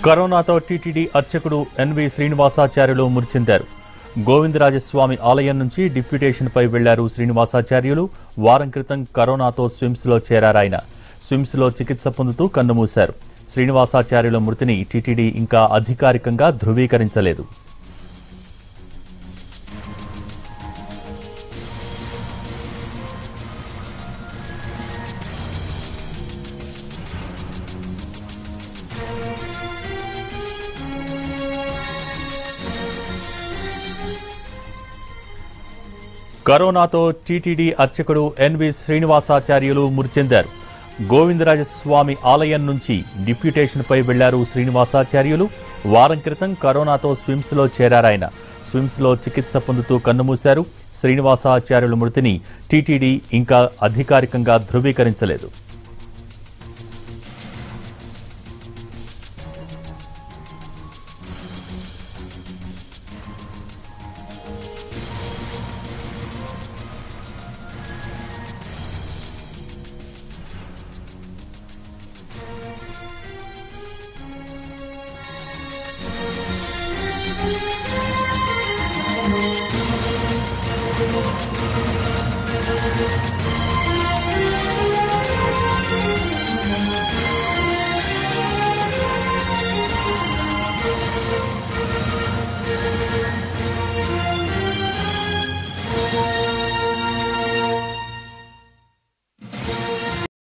కరోనాతో టీటీడీ అర్చకుడు ఎన్వి శ్రీనివాసాచార్యులు మృతి చెందారు గోవిందరాజస్వామి ఆలయం నుంచి డిప్యూటేషన్పై వెళ్లారు శ్రీనివాసాచార్యులు వారం క్రితం కరోనాతో స్విమ్స్లో చేరారాయన స్విమ్స్లో చికిత్స పొందుతూ కన్నుమూశారు శ్రీనివాసాచార్యుల మృతిని టీటీడీ ఇంకా అధికారికంగా ధృవీకరించలేదు కరోనాతో టీటీడీ అర్చకుడు ఎన్వి శ్రీనివాసాచార్యులు మృతి చెందారు గోవిందరాజస్వామి ఆలయం నుంచి డిప్యూటేషన్పై వెళ్లారు శ్రీనివాసాచార్యులు వారం క్రితం కరోనాతో స్విమ్స్లో చేరారాయన స్విమ్స్లో చికిత్స పొందుతూ కన్నుమూశారు శ్రీనివాసాచార్యుల మృతిని టీటీడీ ఇంకా అధికారికంగా ధృవీకరించలేదు